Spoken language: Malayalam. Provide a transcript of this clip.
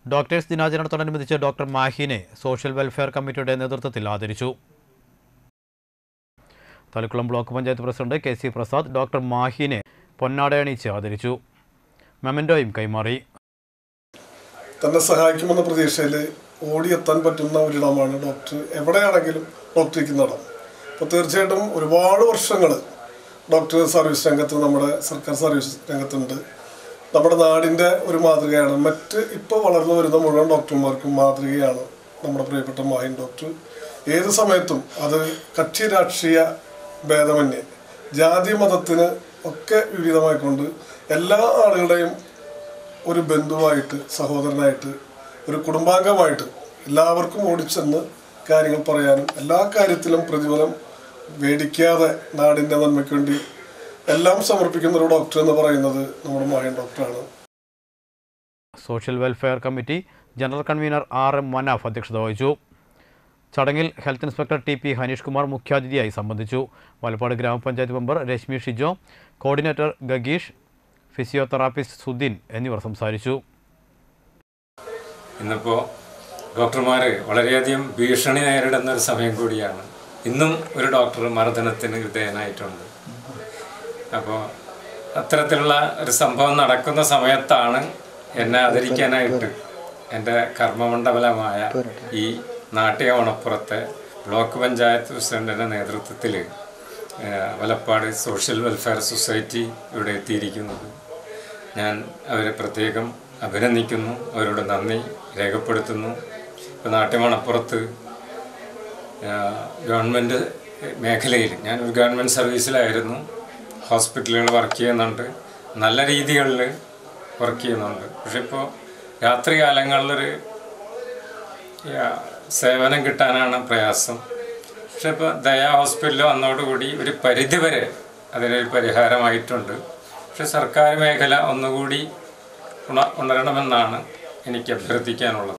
ഡോക്ടേഴ്സ് ദിനാചരണത്തോടനുബന്ധിച്ച് ഡോക്ടർ മാഹിനെ സോഷ്യൽ വെൽഫെയർ കമ്മിറ്റിയുടെ നേതൃത്വത്തിൽ ആദരിച്ചു Thalikulam block panchayat president K C Prasad doctor മാഹിനെ പൊന്നാടയണിച്ച് ആദരിച്ചു മെമൻറ്റോയും കൈമാറി തന്നെ സഹായിക്കുമെന്ന പ്രതീക്ഷയിൽ ഓടിയെത്താൻ പറ്റുന്ന ഒരിടമാണ് ഡോക്ടർ എവിടെയാണെങ്കിലും ഡോക്ടർക്ക് ഇടം അപ്പോൾ തീർച്ചയായിട്ടും ഒരുപാട് വർഷങ്ങൾ ഡോക്ടർ സർവീസ് രംഗത്ത് നമ്മുടെ സർക്കാർ സർവീസ് രംഗത്തുണ്ട് നമ്മുടെ നാടിൻ്റെ ഒരു മാതൃകയാണ് മറ്റ് ഇപ്പോൾ വളർന്നു വരുന്ന മുഴുവൻ ഡോക്ടർമാർക്കും മാതൃകയാണ് നമ്മുടെ പ്രിയപ്പെട്ട മാഹിൻ ഡോക്ടർ ഏത് സമയത്തും അത് കക്ഷി രാഷ്ട്രീയ ഭേദമന്യേ ജാതി മതത്തിന് ഒക്കെ വിവിധമായിക്കൊണ്ട് എല്ലാ ആളുകളുടെയും ഒരു ബന്ധുവായിട്ട് സഹോദരനായിട്ട് ഒരു കുടുംബാംഗമായിട്ട് എല്ലാവർക്കും ഓടിച്ചെന്ന് കാര്യങ്ങൾ പറയാനും എല്ലാ കാര്യത്തിലും പ്രതിഫലം മേടിക്കാതെ നാടിൻ്റെ നന്മയ്ക്ക് വേണ്ടി എല്ലാം സമർപ്പിക്കുന്ന ഒരു ഡോക്ടർ എന്ന് പറയുന്നത് നമ്മുടെ മായൻ ഡോക്ടറാണ് social welfare committee general convener R M Manaf അധ്യക്ഷത വഹിച്ചു ചടങ്ങിൽ health inspector T P Haneesh Kumar മുഖ്യാതിഥിയായി സംബന്ധിച്ചു വലപ്പാട് ഗ്രാമപഞ്ചായത്ത് member Reshmi Shijo coordinator Gageesh physiotherapist Sudheen എന്നിവർ സംസാരിച്ചു ഇന്നിപ്പോൾ ഡോക്ടർമാർ വളരെയധികം ഭീഷണി നേരിടുന്ന ഒരു സമയം കൂടിയാണ് ഇന്നും ഒരു ഡോക്ടർ മർദ്ദനത്തിന് വിധേയനായിട്ടുണ്ട് അപ്പോൾ അത്തരത്തിലുള്ള ഒരു സംഭവം നടക്കുന്ന സമയത്താണ് എന്നെ ആദരിക്കാനായിട്ട് എൻ്റെ കർമ്മമണ്ഡലമായ ഈ നാട്ടിക മണപ്പുറത്തെ ബ്ലോക്ക് പഞ്ചായത്ത് പ്രസിഡന്റിൻ്റെ നേതൃത്വത്തിൽ വലപ്പാട് സോഷ്യൽ വെൽഫെയർ സൊസൈറ്റി ഇവിടെ എത്തിയിരിക്കുന്നത് ഞാൻ അവരെ പ്രത്യേകം അഭിനന്ദിക്കുന്നു അവരോട് നന്ദി രേഖപ്പെടുത്തുന്നു ഇപ്പോൾ നാട്യമണപ്പുറത്ത് ഗവൺമെൻറ് മേഖലയിൽ ഞാനൊരു ഗവൺമെൻറ് സർവീസിലായിരുന്നു ഹോസ്പിറ്റലുകൾ വർക്ക് ചെയ്യുന്നുണ്ട് നല്ല രീതികളിൽ വർക്ക് ചെയ്യുന്നുണ്ട് പക്ഷെ ഇപ്പോൾ രാത്രി കാലങ്ങളിലൊരു സേവനം കിട്ടാനാണ് പ്രയാസം പക്ഷെ ഇപ്പോൾ ദയാ ഹോസ്പിറ്റൽ വന്നതോടുകൂടി ഒരു പരിധിവരെ അതിനൊരു പരിഹാരമായിട്ടുണ്ട് പക്ഷെ സർക്കാർ മേഖല ഒന്നുകൂടി ഉണ ഉണരണമെന്നാണ് എനിക്ക് അഭ്യർത്ഥിക്കാനുള്ളത്